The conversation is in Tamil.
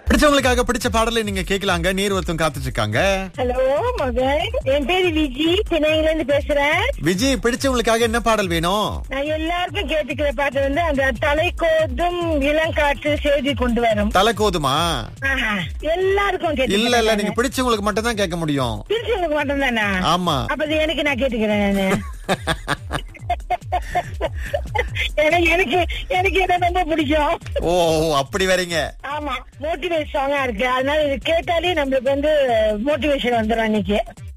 பிடிச்சவங்களுக்காக பிடிச்ச பாடலை நீங்க கேட்கலாங்க நீர் ஒருத்தம் காத்துட்டு இருக்காங்க ஹலோ மகன் என் பேரு விஜி சென்னையில இருந்து பேசுறேன் விஜய் பிடிச்சவங்களுக்காக என்ன பாடல் வேணும் நான் எல்லாருக்கும் கேட்டுக்கிற பாட்டு வந்து அந்த தலைக்கோதும் இளங்காற்று செய்தி கொண்டு வரும் தலை கோதுமா ஆஹா, எல்லாருக்கும் இல்ல இல்ல நீங்க கேட்டுக்கிறேன் பிடிச்சவங்களுக்கு மட்டும் தான் கேட்க முடியும் திருச்செங்களுக்கு மட்டும் தானா ஆமா அப்ப அது எனக்கு நான் கேட்டுக்கிறேன் நானு எனக்கு எனக்கு எனக்கு என்ன ரொம்ப பிடிக்கும் ஓ அப்படி வரீங்க ஆமா மோட்டிவேட் சாங்கா இருக்கு அதனால இது கேட்டாலே நம்மளுக்கு வந்து மோட்டிவேஷன் வந்துடும் அன்னைக்கு